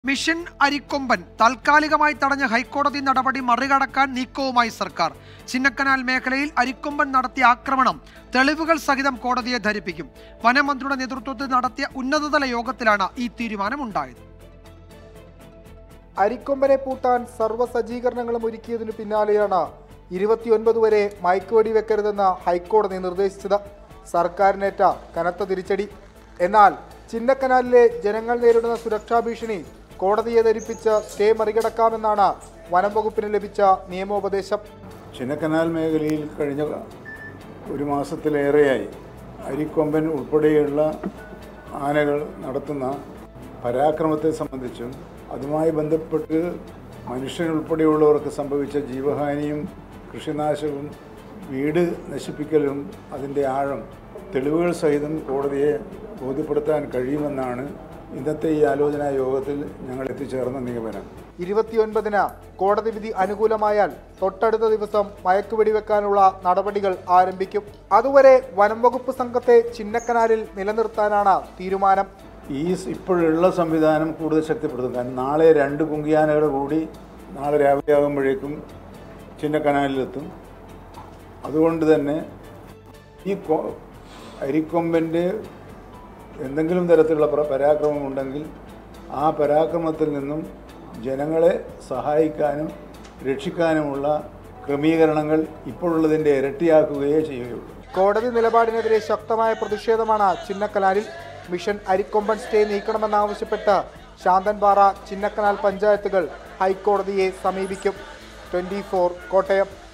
mission Arikomban താൽക്കാലികമായി തടഞ്ഞ ഹൈക്കോടതി നടപടി മറികടക്കാൻ നീക്കവുമായി സർക്കാർ ചിന്നക്കനാൽ മേഖലയിൽ അരിക്കൊമ്പൻ നടത്തിയ ആക്രമണം തെളിവുകൾ സഹിതം കോടതിയെ ധരിപ്പിക്കും വനമന്ത്രിയുടെ നേതൃത്വത്തിൽ നടത്തിയ ഉന്നതതല യോഗത്തിലാണ് ഈ തീരുമാനമുണ്ടായത് അരിക്കൊമ്പനെ പൂട്ടാൻ സർവ്വ സജ്ജീകരണങ്ങളും ഒരുക്കിയതിനു പിന്നാലെയാണ് ഇരുപത്തിയൊൻപത് വരെ മയക്കുവെടി വെക്കരുതെന്ന് ഹൈക്കോടതി നിർദ്ദേശിച്ചത് സർക്കാരിനേറ്റ കനത്ത തിരിച്ചടി എന്നാൽ ചിന്നക്കനാലിലെ ജനങ്ങൾ നേരിടുന്ന സുരക്ഷാ ഭീഷണി കോടതിയെ ധരിപ്പിച്ച് സ്റ്റേ മറികടക്കാമെന്നാണ് വനം വകുപ്പിന് ലഭിച്ച നിയമോപദേശം ചിന്നക്കനാൽ മേഖലയിൽ കഴിഞ്ഞ ഒരു മാസത്തിലേറെയായി അരിക്കൊമ്പൻ ഉൾപ്പെടെയുള്ള ആനകൾ നടത്തുന്ന പരാക്രമത്തെ സംബന്ധിച്ചും അതുമായി ബന്ധപ്പെട്ട് മനുഷ്യനുൾപ്പെടെയുള്ളവർക്ക് സംഭവിച്ച ജീവഹാനിയും കൃഷിനാശവും വീട് നശിപ്പിക്കലും അതിൻ്റെ ആഴം തെളിവുകൾ സഹിതം കോടതിയെ ബോധ്യപ്പെടുത്താൻ കഴിയുമെന്നാണ് ഇന്നത്തെ ഈ ആലോചനാ യോഗത്തിൽ ഞങ്ങൾ എത്തിച്ചേർന്ന നിഗമനം ഇരുപത്തിയൊൻപതിന് കോടതി വിധി അനുകൂലമായാൽ തൊട്ടടുത്ത ദിവസം മയക്കുവെടി വെക്കാനുള്ള നടപടികൾ ആരംഭിക്കും അതുവരെ വനം വകുപ്പ് സംഘത്തെ ചിന്നക്കനാലിൽ നിലനിർത്താനാണ് തീരുമാനം ഈ സ് ഇപ്പോഴുള്ള സംവിധാനം കൂടുതൽ ശക്തിപ്പെടുത്തും കാരണം നാളെ രണ്ട് കുങ്കിയാനകൾ കൂടി നാളെ രാവിലെ ആകുമ്പോഴേക്കും ചിന്നക്കനാലിലെത്തും അതുകൊണ്ട് തന്നെ ഈ കൊ- അരിക്കൊമ്പൻ്റെ എന്തെങ്കിലും തരത്തിലുള്ള പ്ര- പരാക്രമം ഉണ്ടെങ്കിൽ ആ പരാക്രമത്തിൽ നിന്നും ജനങ്ങളെ സഹായിക്കാനും രക്ഷിക്കാനുമുള്ള ക്രമീകരണങ്ങൾ ഇപ്പോഴുള്ളതിൻ്റെ ഇരട്ടിയാക്കുകയേ ചെയ്യുകയുള്ളൂ കോടതി നിലപാടിനെതിരെ ശക്തമായ പ്രതിഷേധമാണ് ചിന്നക്കനാലിൽ മിഷൻ അരിക്കൊമ്പൻ സ്റ്റേ നീക്കണമെന്നാവശ്യപ്പെട്ട് ശാന്തൻപാറ ചിന്നക്കനാൽ പഞ്ചായത്തുകൾ ഹൈക്കോടതിയെ സമീപിക്കും ട്വന്റി കോട്ടയം